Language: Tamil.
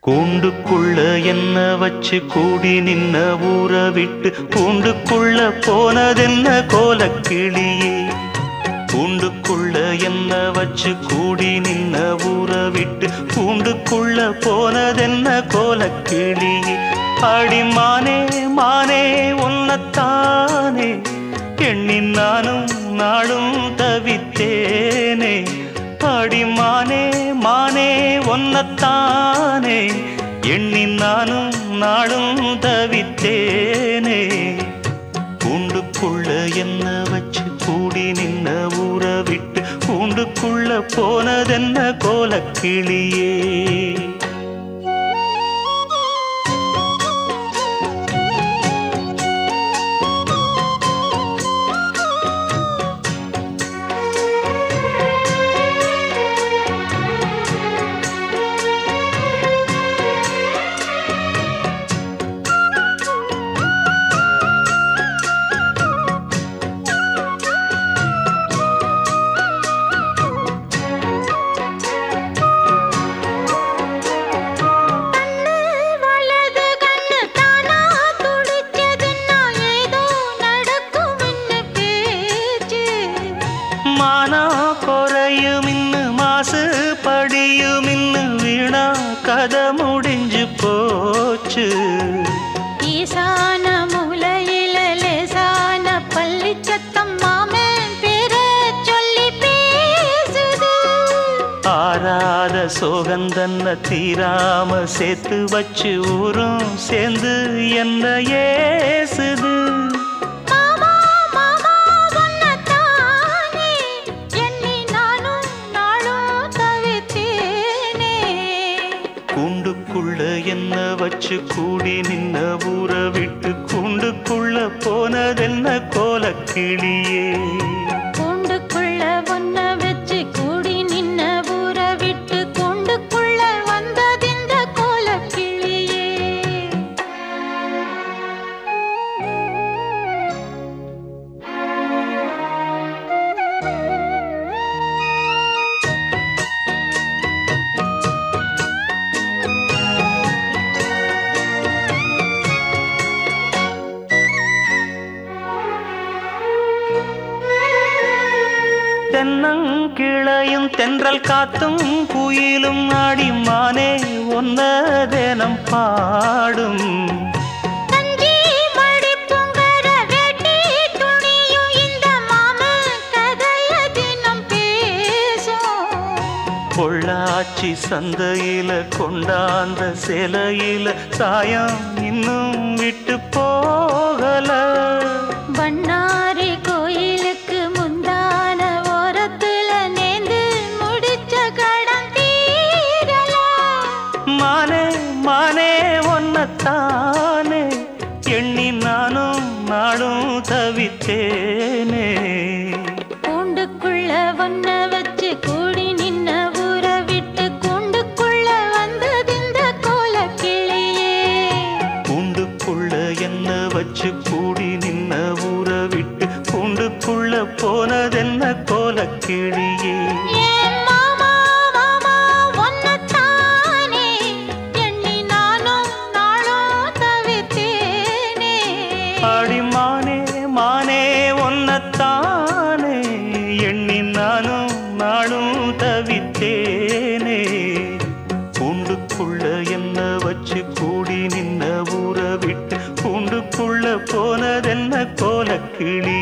கூண்டுக்குள்ள என்ன வச்சு கூடி நின்ன ஊற விட்டு கூண்டுக்குள்ள போனதென்ன கோலக்கிளியே கூண்டுக்குள்ள என்ன வச்சு கூடி நின்ன ஊற விட்டு கூண்டுக்குள்ள போனதென்ன கோலக்கிளியே அடி மானே மானே உன்னத்தானே எண்ணி நானும் நாளும் தவித்தேனே அடி மானே மானே ஒன்னத்தானே எண்ணி நானும் நாளும் தவித்தேனே கூண்டுக்குள்ள என்ன வச்சு கூடி நின்ன ஊற விட்டு கூண்டுக்குள்ள போனதென்ன கோலக்கிளியே வலது கண்ணு தானா துடிச்சதுன்னா ஏதோ நடக்கும்னு பேச்சு மானா குறையும் இன்னு மாசு படியும் இன்னு வீணா கதை முடிஞ்சு போச்சு ஈசான மூலையில லேசான பள்ளி சத்தம் மாமன் பேர சொல்லி பேசுது ஆறாத சோகந்தன்ன தீராம சேர்த்து வச்சு ஊரும் சேர்ந்து என்ன ஏசுது மாமா மாமா உன்னத்தானே எண்ணி நானும் நாளும் தவித்தேனே கூண்டுக்குள்ள என்ன வச்சு கூடி நின்ன ஊற விட்டு கூண்டுக்குள்ள போனதென்ன கோலக்கிளியே கூண்டுக்குள்ள ஒன்ன வச்சு கூடி நின்ன ஊற விட்டு கூண்டுக்குள்ள வந்ததிந்த கோலக்கிளியே தென்னங்கிளையும் தென்றல் காத்தும் குயிலும் ஆடிமானே ஒன்ன தேனம் பாடும் கஞ்சி மடிப்புங்கர வேட்டி துணியும் இந்த மாமன் கதைய தினம் பேசும் பொள்ளாச்சி சந்தையில கொண்டாந்த சிலையில சாயம் இன்னும் விட்டு போகல பண்ணாரி கோயிலுக்கு முந்தான ஓரத்துல நேந்து முடிச்ச கடன் தீரலாம் மானே மானே ஒன்னத்தானே எண்ணி நானும் நாளும் தவித்தேனே கூண்டுக்குள்ள ஒன்ன வச்சு கூடி நின்ன ஊற விட்டு கூண்டுக்குள்ள வந்ததிந்த கோலக்கிளியே கூண்டுக்குள்ள என்ன வச்சு கூடி நின்ன ஊற விட்டு கூண்டுக்குள்ள போனதென்ன கோலக்கிளியே ஏன் மாமா மாமா உன்னத்தானே எண்ணி நானும் நாளும் தவித்தேனே ஆடி மானே மானே ஒன்னத்தானே எண்ணி நானும் நாளும் தவித்தேனே கூண்டுக்குள்ள என்ன வச்சு கூடி நின்ன ஊற விட்டு கூண்டுக்குள்ள போனதென்ன கோலக்கிளி